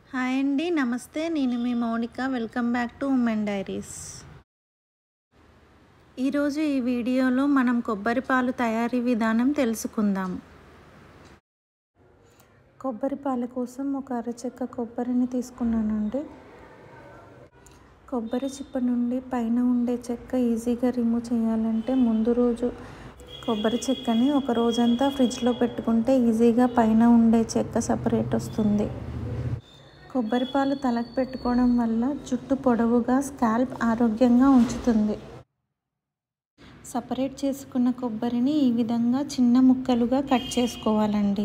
hi అండి నమస్తే నేను మీ Mounika welcome back to women diaries ఈరోజు ఈ వీడియోలో మనం కొబ్బరి పాలు తయారీ విధానం తెలుసుకుందాం కొబ్బరి పాల కోసం ఒక అరచెక్క కొబ్బరిని తీసుకున్నానండి కొబ్బరి చిప్ప నుండి పైన ఉండే చెక్క ఈజీగా రిమూవ్ చేయాలంటే ముందు రోజు కొబ్బరి చెక్కని ఒక రోజంతా ఫ్రిడ్జ్లో పెట్టుకుంటే ఈజీగా పైన ఉండే చెక్క సపరేట్ వస్తుంది కొబ్బరి పాలు తలకు పెట్టుకోవడం వల్ల జుట్టు పొడవుగా స్కాల్ప్ ఆరోగ్యంగా ఉంచుతుంది సపరేట్ చేసుకున్న కొబ్బరిని ఈ విధంగా చిన్న ముక్కలుగా కట్ చేసుకోవాలండి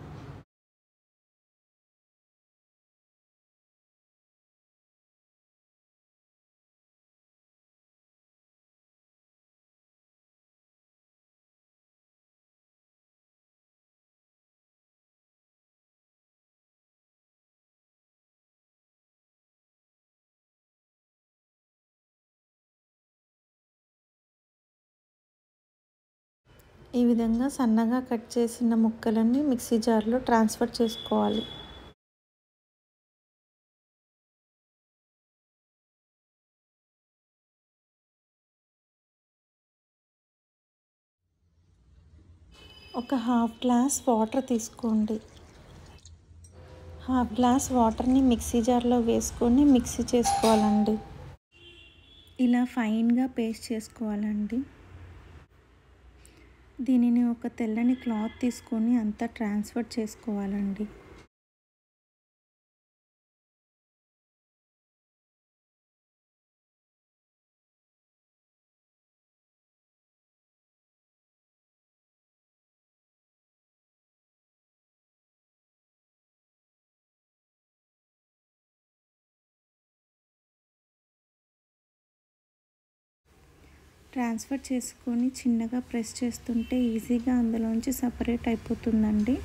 ఈ విధంగా సన్నగా కట్ చేసిన ముక్కలన్నీ మిక్సీ జార్లో ట్రాన్స్ఫర్ చేసుకోవాలి ఒక హాఫ్ గ్లాస్ వాటర్ తీసుకోండి హాఫ్ గ్లాస్ వాటర్ని మిక్సీ జార్లో వేసుకొని మిక్సీ చేసుకోవాలండి ఇలా ఫైన్గా పేస్ట్ చేసుకోవాలండి దీనిని ఒక తెల్లని క్లాత్ తీసుకొని అంతా ట్రాన్స్ఫర్ చేసుకోవాలండి ట్రాన్స్ఫర్ చేసుకొని చిన్నగా ప్రెస్ చేస్తుంటే ఈజీగా అందులోంచి సపరేట్ అయిపోతుందండి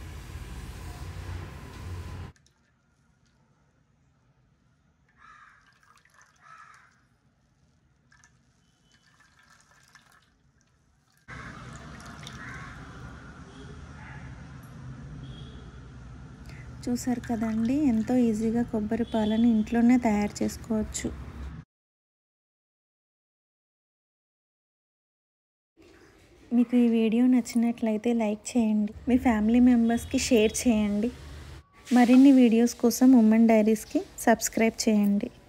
చూసారు కదండి ఎంతో ఈజీగా కొబ్బరి పాలను ఇంట్లోనే తయారు చేసుకోవచ్చు మీకు ఈ వీడియో నచ్చినట్లయితే లైక్ చేయండి మీ ఫ్యామిలీ మెంబర్స్కి షేర్ చేయండి మరిన్ని వీడియోస్ కోసం ఉమెన్ డైరీస్కి సబ్స్క్రైబ్ చేయండి